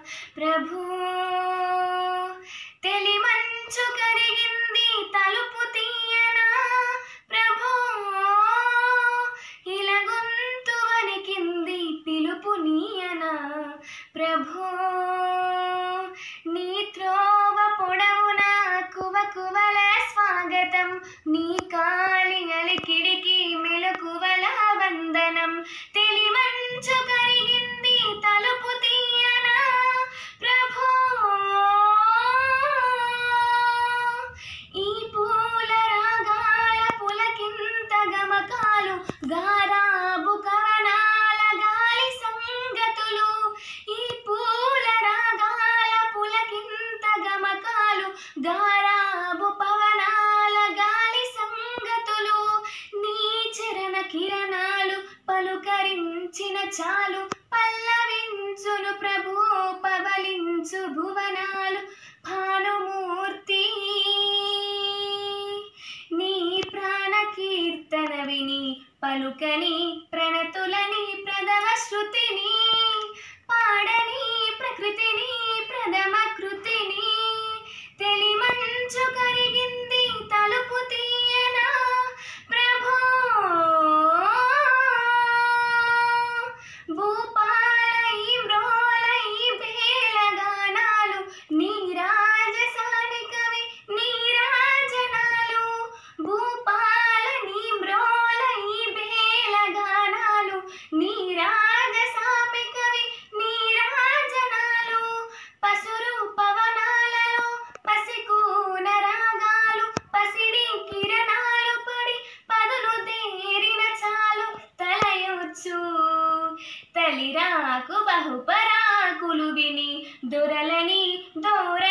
ప్రభు తెలిమంచు కరిగింది తలుపు తీయనా ప్రభు ఇలగొంతు వణికింది పిలుపు నీయనా ప్రభు నీ త్రోవ పొడవున కువ కువల స్వాగతం నీ కాలి అలికిడికి మెలకువల వందనం తెలిమంచు కరిగింది తలుపు తీయనా ప్రభు ఈ పూల రాగాల పులకింత గమకాలు గారాబు కవనాల గాలి సంగతులు ఈ పూల రాగాల పులకింత గమకాలు గారాబు పవనాల గాలి సంగతులు నీ చరణ కిరణాలు పలుకరించిన చాలు పల్లవించును ప్రభు పవలించు భువనాలు భానుమూర్తి నీ ప్రాణ కీర్తన విని పలుకని ప్రణతులని ప్రథమ శృతిని పాడని ప్రకృతిని ప్రథమ కృతిని తెలిమంచు కరిగింది తలుపు తీయనా ప్రభో భూపాలై మ్రోలై బేలగానాలు నీ రాజసాని కవి నీ రాజనాలు భూపాల నీ మ్రోలై బేలగానాలు నీ రాజసామి కవి నీ రాజనాలు పసురు పవనాలలో పసికూన రాగాలు పసిడి కిరణాలు పడి పదులు తేరిన చాలు తలయొచ్చు తలిరాకు బహుపరాకులు విని దొరలని దూర